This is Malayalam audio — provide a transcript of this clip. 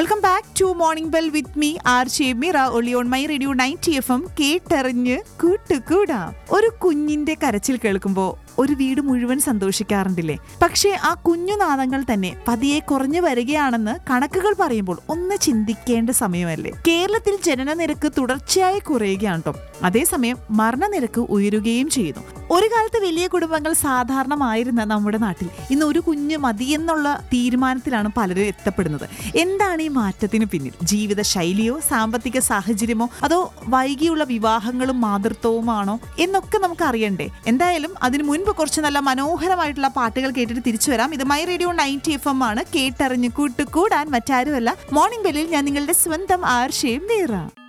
welcome back to morning bell with me R Shemira ഒളി on my radio ninety F M കേട്ടെറിഞ്ഞ് കൂട്ടുകൂടാം ഒരു കുഞ്ഞിന്റെ കരച്ചിൽ കേൾക്കുമ്പോൾ ഒരു വീട് മുഴുവൻ സന്തോഷിക്കാറുണ്ടില്ലേ പക്ഷേ ആ കുഞ്ഞു നാദങ്ങൾ തന്നെ പതിയെ കുറഞ്ഞു വരികയാണെന്ന് കണക്കുകൾ പറയുമ്പോൾ ഒന്ന് ചിന്തിക്കേണ്ട സമയമല്ലേ കേരളത്തിൽ ജനനനിരക്ക് തുടർച്ചയായി കുറയുകയാണ് കേട്ടോ അതേസമയം മരണനിരക്ക് ഉയരുകയും ചെയ്യുന്നു ഒരു കാലത്ത് വലിയ കുടുംബങ്ങൾ സാധാരണമായിരുന്ന നമ്മുടെ നാട്ടിൽ ഇന്ന് ഒരു കുഞ്ഞ് മതിയെന്നുള്ള തീരുമാനത്തിലാണ് പലരും എത്തപ്പെടുന്നത് എന്താണ് ഈ മാറ്റത്തിന് പിന്നിൽ ജീവിത ശൈലിയോ സാമ്പത്തിക സാഹചര്യമോ അതോ വൈകിയുള്ള വിവാഹങ്ങളും മാതൃത്വവുമാണോ എന്നൊക്കെ നമുക്ക് അറിയണ്ടേ എന്തായാലും അതിനു മുൻപ് കുറച്ച് നല്ല മനോഹരമായിട്ടുള്ള പാട്ടുകൾ കേട്ടിട്ട് തിരിച്ചു വരാം ഇത് my radio ninety F M ആണ് കേട്ടറിഞ്ഞ് കൂട്ടുകൂടാൻ മറ്റാരുമല്ല മോർണിംഗ് ബെല്ലിൽ ഞാൻ നിങ്ങളുടെ സ്വന്തം ആർഷയും വേറ